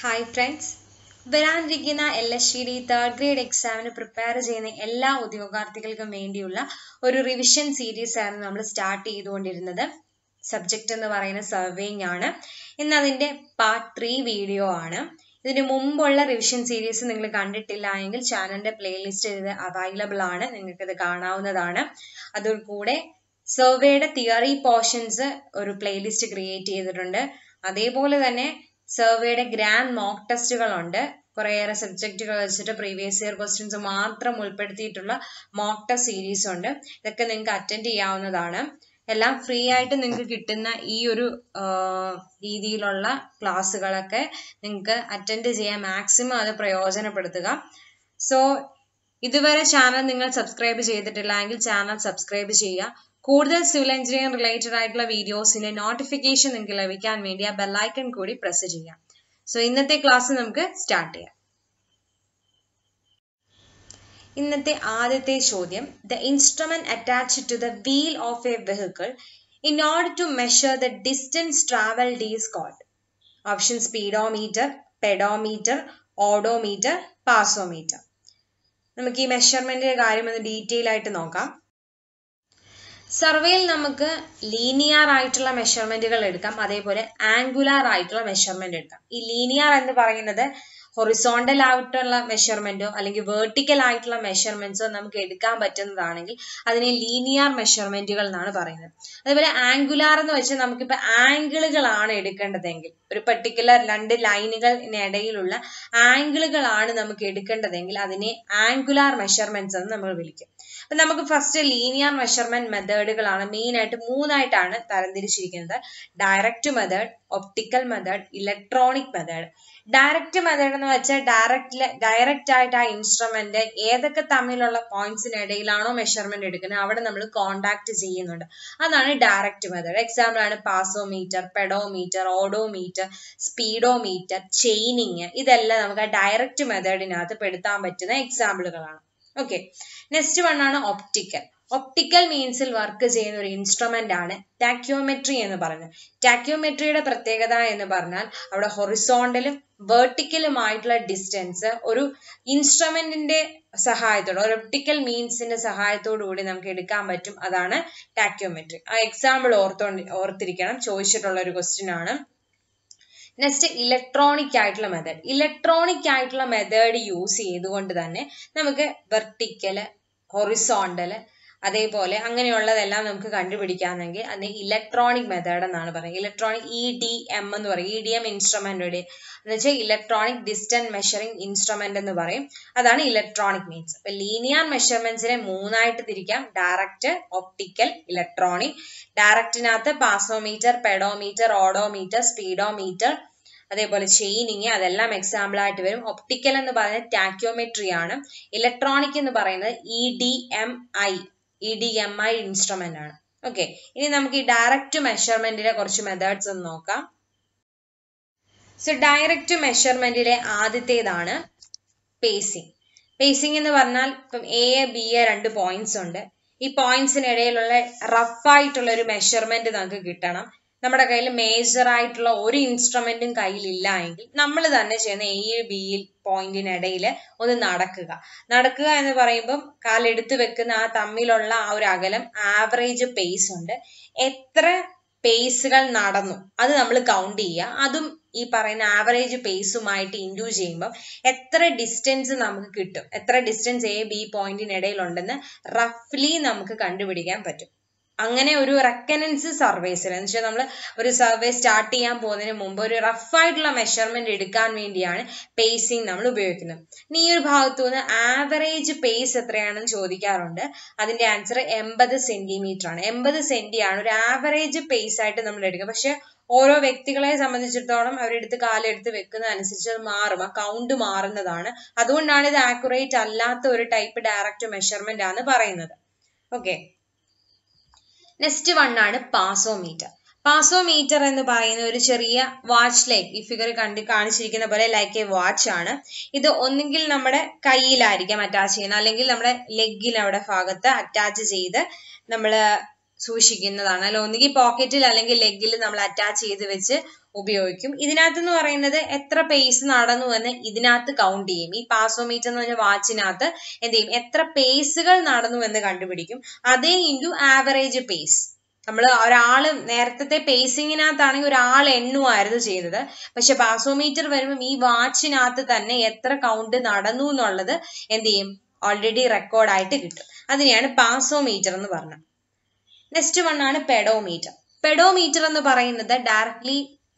hi friends വരാനിരിക്കുന്ന L S T D third grade എക്സാമിന് prepare ചെയ്യുന്ന എല്ലാ ഉദ്യോഗാർത്ഥികൾക്കും വേണ്ടിയുള്ള ഒരു റിവിഷൻ സീരീസ് ആയിരുന്നു നമ്മൾ സ്റ്റാർട്ട് ചെയ്തുകൊണ്ടിരുന്നത് സബ്ജക്റ്റ് എന്ന് പറയുന്ന സർവേയിങ് ആണ് ഇന്ന് അതിന്റെ പാർട്ട് ത്രീ വീഡിയോ ആണ് ഇതിന് മുമ്പുള്ള റിവിഷൻ സീരീസ് നിങ്ങൾ കണ്ടിട്ടില്ല എങ്കിൽ ചാനലിന്റെ പ്ലേലിസ്റ്റ് ഇത് അവൈലബിൾ ആണ് നിങ്ങൾക്ക് ഇത് കാണാവുന്നതാണ് അതുകൂടെ സർവേയുടെ തിയറി പോർഷൻസ് ഒരു പ്ലേലിസ്റ്റ് ക്രിയേറ്റ് ചെയ്തിട്ടുണ്ട് അതേപോലെ തന്നെ സർവേയുടെ ഗ്രാൻഡ് മോക്ക് ടെസ്റ്റുകളുണ്ട് കുറേയേറെ സബ്ജക്റ്റുകൾ വെച്ചിട്ട് പ്രീവിയസ് ഇയർ ക്വസ്റ്റ്യൻസ് മാത്രം ഉൾപ്പെടുത്തിയിട്ടുള്ള മോക്ക് ടെസ്റ്റ് സീരീസ് ഉണ്ട് ഇതൊക്കെ നിങ്ങൾക്ക് അറ്റൻഡ് ചെയ്യാവുന്നതാണ് എല്ലാം ഫ്രീ ആയിട്ട് നിങ്ങൾക്ക് കിട്ടുന്ന ഈ ഒരു രീതിയിലുള്ള ക്ലാസ്സുകളൊക്കെ നിങ്ങൾക്ക് അറ്റൻഡ് ചെയ്യാൻ മാക്സിമം അത് പ്രയോജനപ്പെടുത്തുക സോ ഇതുവരെ ചാനൽ നിങ്ങൾ സബ്സ്ക്രൈബ് ചെയ്തിട്ടില്ല എങ്കിൽ ചാനൽ സബ്സ്ക്രൈബ് ചെയ്യുക കൂടുതൽ സിവിൽ എഞ്ചിനീയറിംഗ് റിലേറ്റഡ് ആയിട്ടുള്ള വീഡിയോസിന്റെ നോട്ടിഫിക്കേഷൻ നിങ്ങൾക്ക് ലഭിക്കാൻ വേണ്ടി ആ ബെല്ലൈക്കൺ കൂടി പ്രസ് ചെയ്യാം സോ ഇന്നത്തെ ക്ലാസ് നമുക്ക് സ്റ്റാർട്ട് ചെയ്യാം ഇന്നത്തെ ആദ്യത്തെ ചോദ്യം the instrument attached to the wheel of a vehicle in order to measure the distance travelled is called option speedometer pedometer odometer passometer നമുക്ക് ഈ മെഷർമെന്റിന്റെ കാര്യം ഒന്ന് ഡീറ്റെയിൽ ആയിട്ട് നോക്കാം സർവേയിൽ നമുക്ക് ലീനിയർ ആയിട്ടുള്ള മെഷർമെന്റുകൾ എടുക്കാം അതേപോലെ ആംഗുലാർ ആയിട്ടുള്ള മെഷർമെന്റ് എടുക്കാം ഈ ലീനിയർ എന്ന് പറയുന്നത് ഹൊറിസോണ്ടൽ ആയിട്ടുള്ള മെഷർമെന്റോ അല്ലെങ്കിൽ വേർട്ടിക്കൽ ആയിട്ടുള്ള മെഷർമെന്റ്സോ നമുക്ക് എടുക്കാൻ പറ്റുന്നതാണെങ്കിൽ അതിനെ ലീനിയർ മെഷർമെന്റുകൾ എന്നാണ് പറയുന്നത് അതേപോലെ ആംഗുലാർ എന്ന് വെച്ചാൽ നമുക്കിപ്പോ ആംഗിളുകളാണ് എടുക്കേണ്ടതെങ്കിൽ ഒരു പെർട്ടിക്കുലർ രണ്ട് ലൈനുകളിനിടയിലുള്ള ആംഗിളുകളാണ് നമുക്ക് എടുക്കേണ്ടതെങ്കിൽ അതിനെ ആംഗുലാർ മെഷർമെന്റ്സ് എന്ന് നമ്മൾ വിളിക്കും അപ്പൊ നമുക്ക് ഫസ്റ്റ് ലീനിയർ മെഷർമെന്റ് മെത്തേഡുകളാണ് മെയിൻ ആയിട്ട് മൂന്നായിട്ടാണ് തരംതിരിച്ചിരിക്കുന്നത് direct method optical method electronic method direct method എന്ന് വെച്ചാൽ ഡയറക്റ്റ് ഡയറക്റ്റ് ആയിട്ട് ആ ഇൻസ്ട്രുമെന്റ് ഏതൊക്കെ തമ്മിലുള്ള പോയിന്റ്സിനിടയിലാണോ മെഷർമെന്റ് എടുക്കുന്നത് അവിടെ നമ്മൾ കോണ്ടാക്ട് ചെയ്യുന്നുണ്ട് അതാണ് ഡയറക്റ്റ് മെത്തേഡ് എക്സാമ്പിൾ ആണ് passometer pedometer odometer speedometer chaining ഇതെല്ലാം നമുക്ക് ആ ഡയറക്റ്റ് മെത്തേഡിനകത്ത് പെടുത്താൻ പറ്റുന്ന എക്സാമ്പിളുകളാണ് ഓക്കെ നെക്സ്റ്റ് വൺ ആണ് ഒപ്റ്റിക്കൽ ഒപ്റ്റിക്കൽ മീൻസിൽ വർക്ക് ചെയ്യുന്ന ഒരു ഇൻസ്ട്രുമെന്റ് ആണ് ടാക്യോമെട്രി എന്ന് പറയുന്നത് ടാക്യോമെട്രിയുടെ പ്രത്യേകത എന്ന് പറഞ്ഞാൽ അവിടെ ഹൊറിസോണ്ടലും വേർട്ടിക്കലുമായിട്ടുള്ള ഡിസ്റ്റൻസ് ഒരു ഇൻസ്ട്രുമെന്റിന്റെ സഹായത്തോടെ ഒരു ഒപ്റ്റിക്കൽ മീൻസിന്റെ സഹായത്തോടു കൂടി നമുക്ക് എടുക്കാൻ പറ്റും അതാണ് ടാക്യോമെട്രി ആ എക്സാമ്പിൾ ഓർത്തോ ഓർത്തിരിക്കണം ചോദിച്ചിട്ടുള്ള ഒരു ക്വസ്റ്റ്യൻ ആണ് നെക്സ്റ്റ് ഇലക്ട്രോണിക് ആയിട്ടുള്ള മെത്തേഡ് ഇലക്ട്രോണിക് ആയിട്ടുള്ള മെത്തേഡ് യൂസ് ചെയ്തുകൊണ്ട് തന്നെ നമുക്ക് വെർട്ടിക്കല് ഹൊറിസോണ്ടല് അതേപോലെ അങ്ങനെയുള്ളതെല്ലാം നമുക്ക് കണ്ടുപിടിക്കാമെങ്കിൽ അതിന് ഇലക്ട്രോണിക് മെത്തേഡ് എന്നാണ് പറയുന്നത് ഇലക്ട്രോണിക് ഇ ഡി എം എന്ന് പറയും ഇ ഡി എം ഇൻസ്ട്രുമെന്റുടെ എന്ന് വെച്ചാൽ ഇലക്ട്രോണിക് ഡിസ്റ്റൻസ് മെഷറിംഗ് ഇൻസ്ട്രുമെന്റ് എന്ന് പറയും അതാണ് ഇലക്ട്രോണിക് മീൻസ് അപ്പൊ ലീനിയർ മെഷർമെന്റ്സിനെ മൂന്നായിട്ട് തിരിക്കാം ഡയറക്റ്റ് ഒപ്റ്റിക്കൽ ഇലക്ട്രോണിക് ഡയറക്റ്റിനകത്ത് പാസോമീറ്റർ പെഡോമീറ്റർ ഓഡോമീറ്റർ സ്പീഡോമീറ്റർ അതേപോലെ ചെയിനിങ് അതെല്ലാം എക്സാമ്പിൾ ആയിട്ട് വരും ഒപ്റ്റിക്കൽ എന്ന് പറയുന്നത് ടാക്യോമെട്രി ആണ് ഇലക്ട്രോണിക് എന്ന് പറയുന്നത് E D M I E D M I instrument ആണ് ഓക്കെ ഇനി നമുക്ക് ഈ ഡയറക്റ്റ് മെഷർമെന്റിലെ കുറച്ച് മെത്തേഡ്സ് ഒന്ന് നോക്കാം സോ ഡയറക്റ്റ് മെഷർമെന്റിലെ ആദ്യത്തേതാണ് പേസിങ് പേസിങ് എന്ന് പറഞ്ഞാൽ ഇപ്പം എ ബി എ രണ്ട് പോയിന്റ്സ് ഉണ്ട് ഈ പോയിന്റ്സിനിടയിലുള്ള റഫ് ആയിട്ടുള്ള ഒരു മെഷർമെന്റ് നമുക്ക് കിട്ടണം നമ്മുടെ കയ്യിൽ മേജർ ആയിട്ടുള്ള ഒരു ഇൻസ്ട്രുമെന്റും കയ്യിലില്ല എങ്കിൽ നമ്മൾ തന്നെ ചെയ്യുന്ന എ ബി പോയിന്റിനിടയിൽ ഒന്ന് നടക്കുക നടക്കുക എന്ന് പറയുമ്പം കാലെടുത്ത് വെക്കുന്ന ആ തമ്മിലുള്ള ആ ഒരു അകലം ആവറേജ് പേസ് ഉണ്ട് എത്ര പേസുകൾ നടന്നു അത് നമ്മൾ കൗണ്ട് ചെയ്യുക അതും ഈ പറയുന്ന ആവറേജ് പേസുമായിട്ട് ഇൻഡ്യൂ ചെയ്യുമ്പോൾ എത്ര ഡിസ്റ്റൻസ് നമുക്ക് കിട്ടും എത്ര ഡിസ്റ്റൻസ് എ ബി പോയിന്റിനിടയിൽ ഉണ്ടെന്ന് റഫ്ലി നമുക്ക് കണ്ടുപിടിക്കാൻ പറ്റും അങ്ങനെ ഒരു റെക്കനൻസ് സർവേസിൽ എന്ന് വെച്ചാൽ നമ്മൾ ഒരു സർവേ സ്റ്റാർട്ട് ചെയ്യാൻ പോകുന്നതിന് മുമ്പ് ഒരു റഫ് ആയിട്ടുള്ള മെഷർമെന്റ് എടുക്കാൻ വേണ്ടിയാണ് പേസിങ് നമ്മൾ ഉപയോഗിക്കുന്നത് ഇനി ഈ ഒരു ഭാഗത്തു നിന്ന് ആവറേജ് പേസ് എത്രയാണെന്ന് ചോദിക്കാറുണ്ട് അതിന്റെ ആൻസർ എൺപത് സെന്റിമീറ്റർ ആണ് എൺപത് സെന്റി ആണ് ഒരു ആവറേജ് പേസ് ആയിട്ട് നമ്മൾ എടുക്കുക പക്ഷെ ഓരോ വ്യക്തികളെ സംബന്ധിച്ചിടത്തോളം അവരെടുത്ത് കാലെടുത്ത് വെക്കുന്ന അനുസരിച്ച് അത് മാറും ആ കൗണ്ട് മാറുന്നതാണ് അതുകൊണ്ടാണ് ഇത് ആക്യുറേറ്റ് അല്ലാത്ത ഒരു ടൈപ്പ് ഡയറക്റ്റ് മെഷർമെന്റ് ആണ് പറയുന്നത് ഓക്കെ നെക്സ്റ്റ് വൺ ആണ് പാസോമീറ്റർ പാസോമീറ്റർ എന്ന് പറയുന്ന ഒരു ചെറിയ വാച്ച് ലൈക്ക് ഈ ഫിഗർ കണ്ട് കാണിച്ചിരിക്കുന്ന പോലെ ലൈക്ക് എ വാച്ച് ആണ് ഇത് ഒന്നുകിൽ നമ്മുടെ കയ്യിലായിരിക്കാം അറ്റാച്ച് ചെയ്യുന്നത് അല്ലെങ്കിൽ നമ്മുടെ ലെഗിൽ അവിടെ ഭാഗത്ത് അറ്റാച്ച് ചെയ്ത് നമ്മൾ സൂക്ഷിക്കുന്നതാണ് അല്ല ഒന്നുകിൽ പോക്കറ്റിൽ അല്ലെങ്കിൽ ലെഗിൽ നമ്മൾ അറ്റാച്ച് ചെയ്ത് വെച്ച് ഉപയോഗിക്കും ഇതിനകത്ത് എന്ന് പറയുന്നത് എത്ര പേസ് നടന്നു എന്ന് ഇതിനകത്ത് കൗണ്ട് ചെയ്യും ഈ പാസോമീറ്റർ എന്ന് പറഞ്ഞ വാച്ചിനകത്ത് എന്ത് ചെയ്യും എത്ര പേസുകൾ നടന്നു എന്ന് കണ്ടുപിടിക്കും അതേ ഇൻറ്റു ആവറേജ് പേസ് നമ്മൾ ഒരാള് നേരത്തെ പേസിങ്ങിനകത്താണെങ്കിൽ ഒരാൾ എണ്ണുമായിരുന്നു ചെയ്തത് പക്ഷെ പാസോമീറ്റർ വരുമ്പോൾ ഈ വാച്ചിനകത്ത് തന്നെ എത്ര കൗണ്ട് നടന്നു എന്നുള്ളത് എന്ത് ചെയ്യും ഓൾറെഡി റെക്കോർഡായിട്ട് കിട്ടും അതിനെയാണ് പാസോമീറ്റർ എന്ന് പറഞ്ഞത് നെക്സ്റ്റ് വൺ ആണ് പെഡോമീറ്റർ പെഡോമീറ്റർ എന്ന് പറയുന്നത് ഡയറക്ട്ലി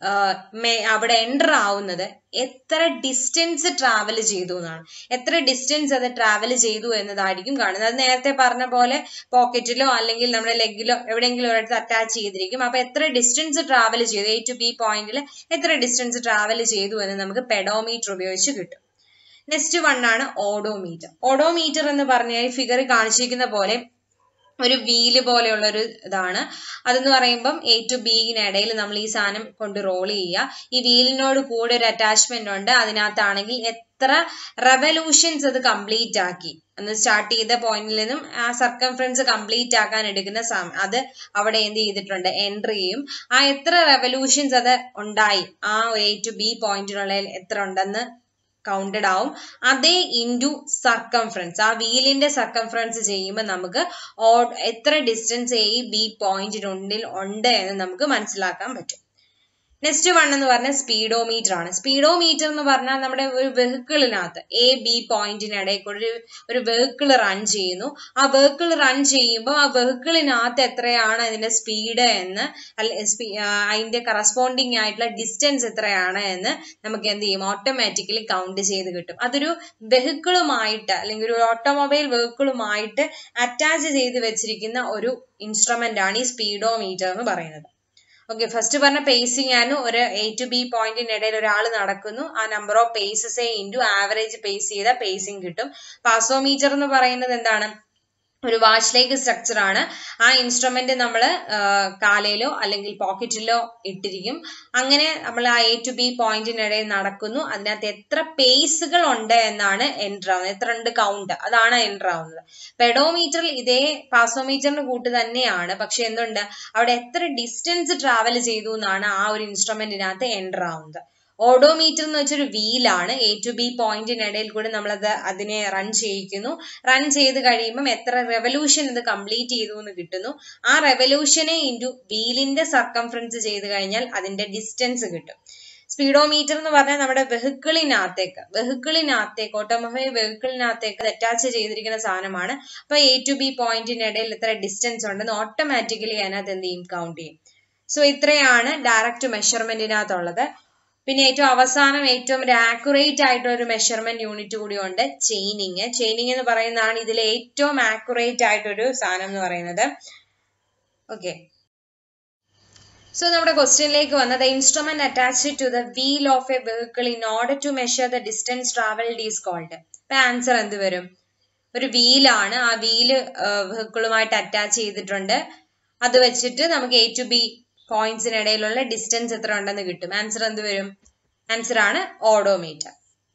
അവിടെ എൻ്റർ ആവുന്നത് എത്ര ഡിസ്റ്റൻസ് ട്രാവൽ ചെയ്തു എന്നാണ് എത്ര ഡിസ്റ്റൻസ് അത് ട്രാവൽ ചെയ്തു എന്നതായിരിക്കും കാണുന്നത് അത് നേരത്തെ പറഞ്ഞ പോലെ പോക്കറ്റിലോ അല്ലെങ്കിൽ നമ്മുടെ ലെഗിലോ എവിടെയെങ്കിലും ഒരിടത്ത് അറ്റാച്ച് ചെയ്തിരിക്കും അപ്പൊ എത്ര ഡിസ്റ്റൻസ് ട്രാവൽ ചെയ്തു എ ടു ബി പോയിന്റിൽ എത്ര ഡിസ്റ്റൻസ് ട്രാവൽ ചെയ്തു എന്ന് നമുക്ക് പെഡോമീറ്റർ ഉപയോഗിച്ച് കിട്ടും നെക്സ്റ്റ് വൺ ആണ് ഓഡോമീറ്റർ ഓഡോമീറ്റർ എന്ന് പറഞ്ഞാൽ ഫിഗർ കാണിച്ചിരിക്കുന്ന പോലെ ഒരു വീല് പോലെയുള്ള ഒരു ഇതാണ് അതെന്ന് പറയുമ്പം എ ടു ബിയിനിടയിൽ നമ്മൾ ഈ സാധനം കൊണ്ട് റോൾ ചെയ്യുക ഈ വീലിനോട് കൂടെ ഒരു അറ്റാച്ച്മെന്റ് ഉണ്ട് അതിനകത്താണെങ്കിൽ എത്ര റെവല്യൂഷൻസ് അത് കംപ്ലീറ്റ് ആക്കി അന്ന് സ്റ്റാർട്ട് ചെയ്ത പോയിന്റിൽ നിന്നും ആ സർക്കംഫറൻസ് കംപ്ലീറ്റ് ആക്കാൻ എടുക്കുന്ന സമയം അത് അവിടെ എന്ത് ചെയ്തിട്ടുണ്ട് എൻട്രി ചെയ്യും ആ എത്ര റെവല്യൂഷൻസ് അത് ഉണ്ടായി ആ എ ടു ബി പോയിന്റിനുള്ള എത്ര ഉണ്ടെന്ന് കൗണ്ടഡ് ആവും അതേ ഇൻറ്റു സർക്കംഫറൻസ് ആ വീലിന്റെ സർക്കംഫറൻസ് ചെയ്യുമ്പോൾ നമുക്ക് എത്ര ഡിസ്റ്റൻസ് എ ബി പോയിന്റിനുള്ളിൽ ഉണ്ട് എന്ന് നമുക്ക് മനസ്സിലാക്കാൻ പറ്റും നെക്സ്റ്റ് വൺ എന്ന് പറഞ്ഞാൽ സ്പീഡോമീറ്റർ ആണ് സ്പീഡോമീറ്റർ എന്ന് പറഞ്ഞാൽ നമ്മുടെ ഒരു വെഹിക്കിളിനകത്ത് എ ബി പോയിന്റിനിടയിൽ കൂടെ ഒരു ഒരു വെഹിക്കിൾ റൺ ചെയ്യുന്നു ആ വെഹിക്കിൾ റൺ ചെയ്യുമ്പോൾ ആ വെഹിക്കിളിനകത്ത് എത്രയാണ് അതിന്റെ സ്പീഡ് എന്ന് അല്ലെ അതിന്റെ കറസ്പോണ്ടിങ് ആയിട്ടുള്ള ഡിസ്റ്റൻസ് എത്രയാണ് എന്ന് നമുക്ക് എന്ത് ചെയ്യും ഓട്ടോമാറ്റിക്കലി കൗണ്ട് ചെയ്ത് കിട്ടും അതൊരു വെഹിക്കിളുമായിട്ട് അല്ലെങ്കിൽ ഒരു ഓട്ടോമൊബൈൽ വെഹിക്കിളുമായിട്ട് അറ്റാച്ച് ചെയ്ത് വെച്ചിരിക്കുന്ന ഒരു ഇൻസ്ട്രുമെന്റ് ആണ് ഈ സ്പീഡോമീറ്റർ എന്ന് പറയുന്നത് ഓക്കെ ഫസ്റ്റ് പറഞ്ഞ പേസിംഗ് ആണ് ഒരു എ ടു ബി പോയിന്റിനിടയിൽ ഒരാൾ നടക്കുന്നു ആ number of paces into average pace ചെയ്ത പേസിംഗ് കിട്ടും പാസോമീറ്റർ എന്ന് പറയുന്നത് എന്താണ് ഒരു വാച്ച് ലൈക്ക് സ്ട്രക്ചർ ആണ് ആ ഇൻസ്ട്രുമെന്റ് നമ്മൾ കാലയിലോ അല്ലെങ്കിൽ പോക്കറ്റിലോ ഇട്ടിരിക്കും അങ്ങനെ നമ്മൾ ആ എ ടു ബി പോയിന്റിനിടയിൽ നടക്കുന്നു അതിനകത്ത് എത്ര പേസുകൾ ഉണ്ട് എന്നാണ് എൻറ്റർ ആവുന്നത് എത്ര ഉണ്ട് കൗണ്ട് അതാണ് എൻറ്റർ ആവുന്നത് പെഡോമീറ്ററിൽ ഇതേ പാസോമീറ്ററിന് കൂട്ട് തന്നെയാണ് പക്ഷെ എന്തുണ്ട് അവിടെ എത്ര ഡിസ്റ്റൻസ് ട്രാവൽ ചെയ്തു എന്നാണ് ആ ഒരു ഇൻസ്ട്രുമെന്റിനകത്ത് എൻറ്റർ ആവുന്നത് ഓഡോമീറ്റർ എന്ന് വെച്ചൊരു വീലാണ് എ ടു ബി പോയിന്റിനിടയിൽ കൂടെ നമ്മളത് അതിനെ റൺ ചെയ്യിക്കുന്നു റൺ ചെയ്ത് കഴിയുമ്പം എത്ര റെവല്യൂഷൻ ഇത് കംപ്ലീറ്റ് ചെയ്തു എന്ന് കിട്ടുന്നു ആ റെവല്യൂഷനെ ഇൻറ്റു വീലിന്റെ സർക്കംഫറൻസ് ചെയ്ത് കഴിഞ്ഞാൽ അതിന്റെ ഡിസ്റ്റൻസ് കിട്ടും സ്പീഡോമീറ്റർ എന്ന് പറഞ്ഞാൽ നമ്മുടെ വെഹിക്കിളിനകത്തേക്ക് വെഹിക്കിളിനകത്തേക്ക് ഓട്ടോമൊബൈൽ വെഹിക്കിളിനകത്തേക്ക് അറ്റാച്ച് ചെയ്തിരിക്കുന്ന സാധനമാണ് അപ്പൊ എ ടു ബി പോയിന്റിനിടയിൽ എത്ര ഡിസ്റ്റൻസ് ഉണ്ടെന്ന് ഓട്ടോമാറ്റിക്കലി അതിനകത്ത് എന്ത് ചെയ്യും കൗണ്ട് ചെയ്യും സോ ഇത്രയാണ് ഡയറക്റ്റ് മെഷർമെന്റിനകത്തുള്ളത് പിന്നെ ഏറ്റവും അവസാനം ഏറ്റവും ഒരു ആക്യുറേറ്റ് ആയിട്ടുള്ള ഒരു മെഷർമെന്റ് യൂണിറ്റ് കൂടി ഉണ്ട് ചെയിനിങ് ചെയിനിങ് എന്ന് പറയുന്നതാണ് ഇതിലെ ഏറ്റവും ആക്യുറേറ്റ് ആയിട്ടൊരു സാധനം എന്ന് പറയുന്നത് ഓക്കെ സോ നമ്മുടെ ക്വസ്റ്റ്യനിലേക്ക് വന്ന the instrument attached to the wheel of a vehicle in order to measure the distance travelled is called അപ്പൊ ആൻസർ എന്ത് വരും ഒരു വീലാണ് ആ വീല് വെഹിക്കിളുമായിട്ട് അറ്റാച്ച് ചെയ്തിട്ടുണ്ട് അത് വെച്ചിട്ട് നമുക്ക് എ ടു ബി പോയിന്റ്സിനിടയിലുള്ള ഡിസ്റ്റൻസ് എത്ര ഉണ്ടെന്ന് കിട്ടും ആൻസർ എന്ത് വരും ആൻസർ ആണ് odometer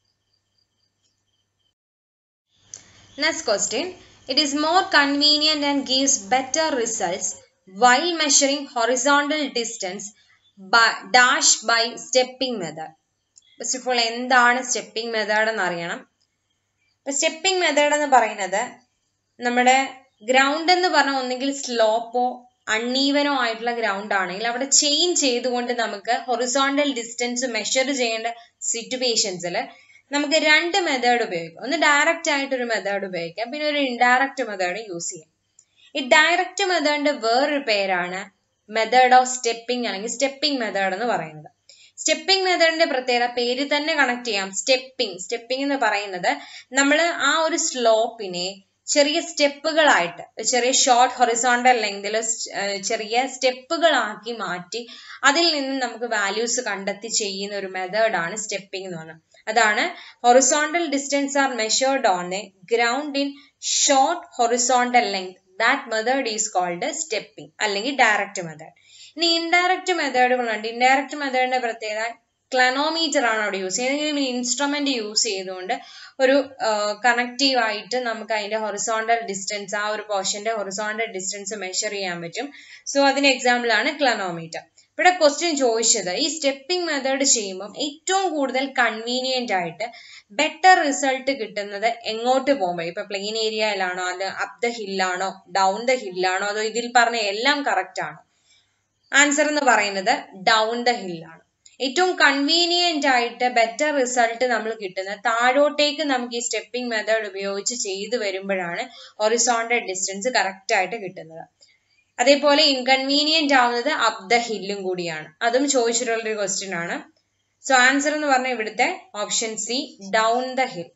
next question it is more convenient and gives better results while measuring horizontal distance dash by stepping method first of all എന്താണ് സ്റ്റെപ്പിംഗ് മെത്തേഡ് എന്ന് അറിയണം ഇപ്പൊ സ്റ്റെപ്പിംഗ് മെത്തേഡ് എന്ന് പറയുന്നത് നമ്മുടെ ഗ്രൗണ്ട് എന്ന് പറഞ്ഞാൽ ഒന്നെങ്കിൽ സ്ലോപ്പോ അൺഈവനോ ആയിട്ടുള്ള ഗ്രൗണ്ട് ആണെങ്കിൽ അവിടെ ചേഞ്ച് ചെയ്തുകൊണ്ട് നമുക്ക് ഹൊറിസോണ്ടൽ ഡിസ്റ്റൻസ് മെഷർ ചെയ്യേണ്ട സിറ്റുവേഷൻസിൽ നമുക്ക് രണ്ട് മെത്തേഡ് ഉപയോഗിക്കാം ഒന്ന് ഡയറക്റ്റ് ആയിട്ട് ഒരു മെത്തേഡ് ഉപയോഗിക്കാം പിന്നെ ഒരു ഇൻഡയറക്റ്റ് മെത്തേഡ് യൂസ് ചെയ്യാം ഈ ഡയറക്റ്റ് മെത്തേഡിന്റെ വേറൊരു പേരാണ് മെത്തേഡ് ഓഫ് സ്റ്റെപ്പിംഗ് അല്ലെങ്കിൽ സ്റ്റെപ്പിംഗ് മെത്തേഡ് എന്ന് പറയുന്നത് സ്റ്റെപ്പിംഗ് മെത്തേഡിന്റെ പ്രത്യേകത പേര് തന്നെ കണക്ട് ചെയ്യാം സ്റ്റെപ്പിംഗ് സ്റ്റെപ്പിംഗ് എന്ന് പറയുന്നത് നമ്മൾ ആ ഒരു സ്ലോപ്പിനെ ചെറിയ സ്റ്റെപ്പുകളായിട്ട് ചെറിയ ഷോർട്ട് ഹൊറിസോണ്ടൽ ലെങ്തിൽ ചെറിയ സ്റ്റെപ്പുകളാക്കി മാറ്റി അതിൽ നിന്ന് നമുക്ക് വാല്യൂസ് കണ്ടെത്തി ചെയ്യുന്ന ഒരു മെത്തേഡാണ് സ്റ്റെപ്പിംഗ് എന്ന് പറയുന്നത് അതാണ് horizontal distance are measured on a ground in short horizontal length that method is called stepping അല്ലെങ്കിൽ ഡയറക്റ്റ് മെത്തേഡ് ഇനി ഇൻഡയറക്റ്റ് മെത്തേഡുകളുണ്ട് ഇൻഡയറക്റ്റ് മെത്തേഡിന്റെ പ്രത്യേകത ക്ലനോമീറ്റർ ആണ് അവിടെ യൂസ് ചെയ്യുന്നത് ഏതെങ്കിലും ഇൻസ്ട്രുമെന്റ് യൂസ് ചെയ്തുകൊണ്ട് ഒരു കണക്റ്റീവ് ആയിട്ട് നമുക്ക് അതിന്റെ ഹൊറിസോണ്ടൽ ഡിസ്റ്റൻസ് ആ ഒരു പോർഷന്റെ ഹൊറിസോണ്ടൽ ഡിസ്റ്റൻസ് മെഷർ ചെയ്യാൻ പറ്റും സോ അതിന് എക്സാമ്പിൾ ആണ് ക്ലനോമീറ്റർ ഇവിടെ ക്വസ്റ്റ്യൻ ചോദിച്ചത് ഈ സ്റ്റെപ്പിംഗ് മെത്തേഡ് ചെയ്യുമ്പോൾ ഏറ്റവും കൂടുതൽ കൺവീനിയന്റ് ആയിട്ട് ബെറ്റർ റിസൾട്ട് കിട്ടുന്നത് എങ്ങോട്ട് പോകുമ്പോൾ ഇപ്പൊ പ്ലെയിൻ ഏരിയയിലാണോ അത് അപ് ദ ഹില്ലാണോ ഡൗൺ ദ ഹില്ലാണോ അതോ ഇതിൽ പറഞ്ഞ എല്ലാം കറക്റ്റ് ആണോ ആൻസർ എന്ന് പറയുന്നത് ഡൗൺ ദ ഹില്ലാണ് ഏറ്റവും കൺവീനിയന്റ് ആയിട്ട് ബെറ്റർ റിസൾട്ട് നമ്മൾ കിട്ടുന്നത് താഴോട്ടേക്ക് നമുക്ക് ഈ സ്റ്റെപ്പിംഗ് മെത്തേഡ് ഉപയോഗിച്ച് ചെയ്തു വരുമ്പോഴാണ് ഒറിസോണ്ടൽ ഡിസ്റ്റൻസ് കറക്റ്റ് ആയിട്ട് കിട്ടുന്നത് അതേപോലെ ഇൻകൺവീനിയന്റ് ആവുന്നത് അപ് ദ ഹില്ലും കൂടിയാണ് അതും ചോദിച്ചിട്ടുള്ള ഒരു ക്വസ്റ്റ്യൻ ആണ് സോ ആൻസർ എന്ന് പറഞ്ഞാൽ ഇവിടുത്തെ option C down the hill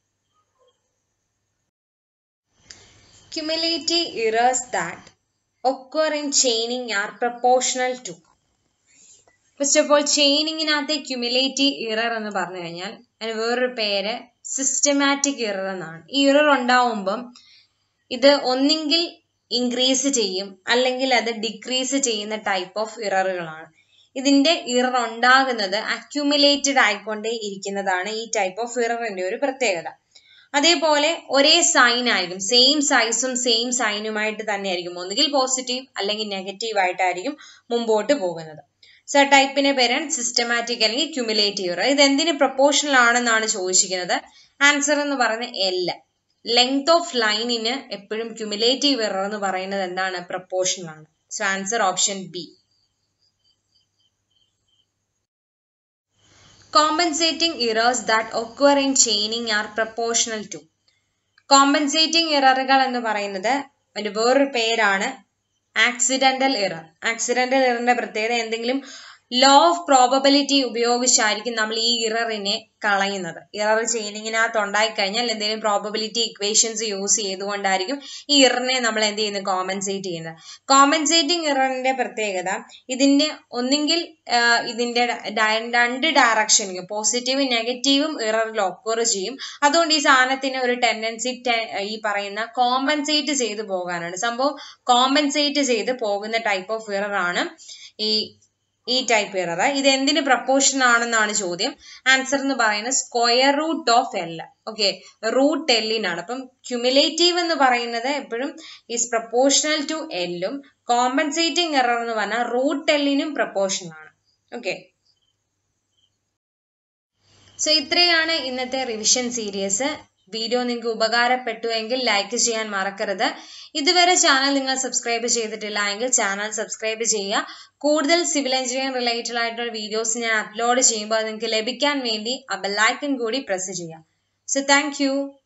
cumulative errors that occur in chaining are proportional to first of all ചെയിനിങ്ങിനകത്തെ ക്യുമുലേറ്റീവ് ഇറർ എന്ന് പറഞ്ഞു കഴിഞ്ഞാൽ അതിന് വേറൊരു പേര് സിസ്റ്റമാറ്റിക് ഇറർ എന്നാണ് ഈ ഇറർ ഉണ്ടാവുമ്പം ഇത് ഒന്നെങ്കിൽ ഇൻക്രീസ് ചെയ്യും അല്ലെങ്കിൽ അത് ഡിക്രീസ് ചെയ്യുന്ന ടൈപ്പ് ഓഫ് ഇററുകളാണ് ഇതിന്റെ ഇറർ ഉണ്ടാകുന്നത് അക്യുമുലേറ്റഡ് ആയിക്കൊണ്ടേ ഇരിക്കുന്നതാണ് ഈ ടൈപ്പ് ഓഫ് ഇററിന്റെ ഒരു പ്രത്യേകത അതേപോലെ ഒരേ സൈൻ ആയിരിക്കും സെയിം സൈസും സെയിം സൈനുമായിട്ട് തന്നെ ആയിരിക്കും ഒന്നുകിൽ പോസിറ്റീവ് അല്ലെങ്കിൽ നെഗറ്റീവ് ആയിട്ടായിരിക്കും മുമ്പോട്ട് പോകുന്നത് സോ ടൈപ്പിന്റെ പേരാണ് സിസ്റ്റമാറ്റിക് അല്ലെങ്കിൽ ക്യുമുലേറ്റീവ് ഇറർ ഇത് എന്തിന് പ്രൊപ്പോർഷണൽ ആണെന്നാണ് ചോദിച്ചിരിക്കുന്നത് ആൻസർ എന്ന് പറയുന്നത് എല്ല ലെങ്ത് ഓഫ് ലൈനിന് എപ്പോഴും ക്യുമുലേറ്റീവ് ഇറർ എന്ന് പറയുന്നത് എന്താണ് പ്രൊപ്പോർഷണൽ ആണ് so answer option B compensating errors that occur in chaining are proportional to compensating ഇററുകൾ എന്ന് പറയുന്നത് അതിന്റെ വേറൊരു പേരാണ് ആക്സിഡന്റൽ ഇറർ ആക്സിഡന്റൽ ഇററിന്റെ പ്രത്യേകത എന്തെങ്കിലും ലോ ഓഫ് പ്രോബബിലിറ്റി ഉപയോഗിച്ചായിരിക്കും നമ്മൾ ഈ ഇററിനെ കളയുന്നത് ഇറർ ചെയിനിങ്ങിനകത്ത് ഉണ്ടായിക്കഴിഞ്ഞാൽ എന്തെങ്കിലും പ്രോബബിലിറ്റി ഇക്വേഷൻസ് യൂസ് ചെയ്തുകൊണ്ടായിരിക്കും ഈ ഇററിനെ നമ്മൾ എന്ത് ചെയ്യുന്നത് കോമ്പൻസേറ്റ് ചെയ്യുന്നത് കോമ്പൻസേറ്റിംഗ് ഇററിന്റെ പ്രത്യേകത ഇതിന്റെ ഒന്നെങ്കിൽ ഇതിന്റെ രണ്ട് ഡയറക്ഷനിലും പോസിറ്റീവും നെഗറ്റീവും ഇററിൽ ഒക്കർ ചെയ്യും അതുകൊണ്ട് ഈ സാധനത്തിന് ഒരു ടെൻഡൻസി ഈ പറയുന്ന കോമ്പൻസേറ്റ് ചെയ്ത് പോകാനാണ് സംഭവം കോമ്പൻസേറ്റ് ചെയ്ത് പോകുന്ന ടൈപ്പ് ഓഫ് ഇറർ ആണ് ഈ ഈ ടൈപ്പ് ഇറർ ഇത് എന്തിന് പ്രപ്പോർഷൻ ആണെന്നാണ് ചോദ്യം ആൻസർ എന്ന് പറയുന്നത് square root of L okay root എല്ലിനാണ് അപ്പം ക്യുമുലേറ്റീവ് എന്ന് പറയുന്നത് എപ്പോഴും ഈസ് പ്രപ്പോർഷണൽ ടു എല്ലും കോമ്പൻസേറ്റിംഗ് എറർ എന്ന് പറഞ്ഞാൽ റൂട്ട് എല്ലിനും പ്രപ്പോർഷൻ ആണ് ഓക്കെ സോ ഇത്രയാണ് ഇന്നത്തെ റിവിഷൻ സീരീസ് വീഡിയോ നിങ്ങൾക്ക് ഉപകാരപ്പെട്ടു എങ്കിൽ ലൈക്ക് ചെയ്യാൻ മറക്കരുത് ഇതുവരെ ചാനൽ നിങ്ങൾ സബ്സ്ക്രൈബ് ചെയ്തിട്ടില്ല എങ്കിൽ ചാനൽ സബ്സ്ക്രൈബ് ചെയ്യുക കൂടുതൽ സിവിൽ എഞ്ചിനീയറിംഗ് റിലേറ്റഡ് ആയിട്ടുള്ള വീഡിയോസ് ഞാൻ അപ്ലോഡ് ചെയ്യുമ്പോൾ നിങ്ങൾക്ക് ലഭിക്കാൻ വേണ്ടി ആ ബെല്ലൈക്കൺ കൂടി പ്രസ് ചെയ്യുക സോ താങ്ക്